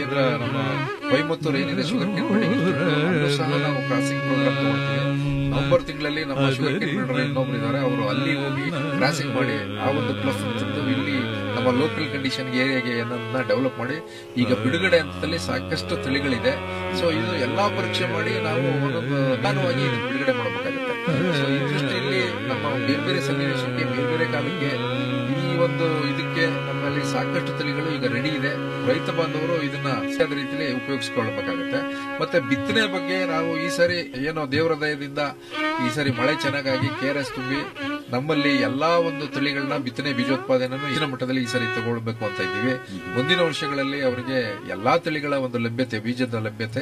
ಕೇಂದ್ರ ನಮ್ಮ ಕೊಯಮತ್ತೂರು ಏನಿದೆ ಶುಗರ್ ಕೇನ್ ಅಲ್ಲೂ ಸಹ ನಾವು ಕ್ರಾಸಿಂಗ್ ಪ್ರೋಗ್ರಾಮ್ ತಗೊಳ್ತೀವಿ ನವೆಂಬರ್ ತಿಂಗಳಲ್ಲಿ ನಮ್ಮ ಶುಗರ್ ಕೇನ್ ಬಿಲ್ಡರ್ ಇನ್ನೊಬ್ರು ಇದ್ದಾರೆ ಅವರು ಅಲ್ಲಿ ಹೋಗಿ ಕ್ರಾಸಿಂಗ್ ಮಾಡಿ ಆ ಒಂದು ಪ್ಲಸ್ ತಂದು ಇಲ್ಲಿ ನಮ್ಮ ಲೋಕಲ್ ಕಂಡೀಷನ್ ಏರಿಯಾಗೆ ಏನನ್ನ ಡೆವಲಪ್ ಮಾಡಿ ಈಗ ಬಿಡುಗಡೆ ಹಂತದಲ್ಲಿ ಸಾಕಷ್ಟು ತಳಿಗಳಿದೆ ಸೊ ಇದು ಎಲ್ಲಾ ಪರೀಕ್ಷೆ ಮಾಡಿ ನಾವು ಒಂದೊಂದು ನಿಧಾನವಾಗಿ ಇದನ್ನ ಬಿಡುಗಡೆ ಮಾಡಬೇಕಾಗುತ್ತೆ ಸೊ ಈ ದೃಷ್ಟಿಯಲ್ಲಿ ನಮ್ಮ ಬೇರೆ ಬೇರೆ ಸನ್ನಿವೇಶಕ್ಕೆ ಬೇರೆ ಬೇರೆ ಕಾಲಕ್ಕೆ ಈ ಒಂದು ಇದಕ್ಕೆ ನಮ್ಮಲ್ಲಿ ಸಾಕಷ್ಟು ತಳಿಗಳು ಈಗ ರೆಡಿ ಇದೆ ರೈತ ಬಾಂಧವರು ಇದನ್ನ ಸರಿಯಾದ ರೀತಿಯಲ್ಲಿ ಉಪಯೋಗಿಸಿಕೊಳ್ಳಬೇಕಾಗುತ್ತೆ ಮತ್ತೆ ಬಿತ್ತನೆ ಬಗ್ಗೆ ನಾವು ಈ ಸಾರಿ ಏನೋ ದೇವರ ದಯದಿಂದ ಈ ಸಾರಿ ಮಳೆ ಚೆನ್ನಾಗಾಗಿ ಕೆಆರ್ಎಸ್ ತುಂಬಿ ನಮ್ಮಲ್ಲಿ ಎಲ್ಲಾ ಒಂದು ತಳಿಗಳನ್ನ ಬಿತ್ತನೆ ಬೀಜೋತ್ಪಾದನೆಯನ್ನು ಹೆಚ್ಚಿನ ಮಟ್ಟದಲ್ಲಿ ಈ ಸಾರಿ ತಗೊಳ್ಬೇಕು ಅಂತ ಇದ್ದೀವಿ ಮುಂದಿನ ವರ್ಷಗಳಲ್ಲಿ ಅವರಿಗೆ ಎಲ್ಲಾ ತಳಿಗಳ ಒಂದು ಲಭ್ಯತೆ ಬೀಜದ ಲಭ್ಯತೆ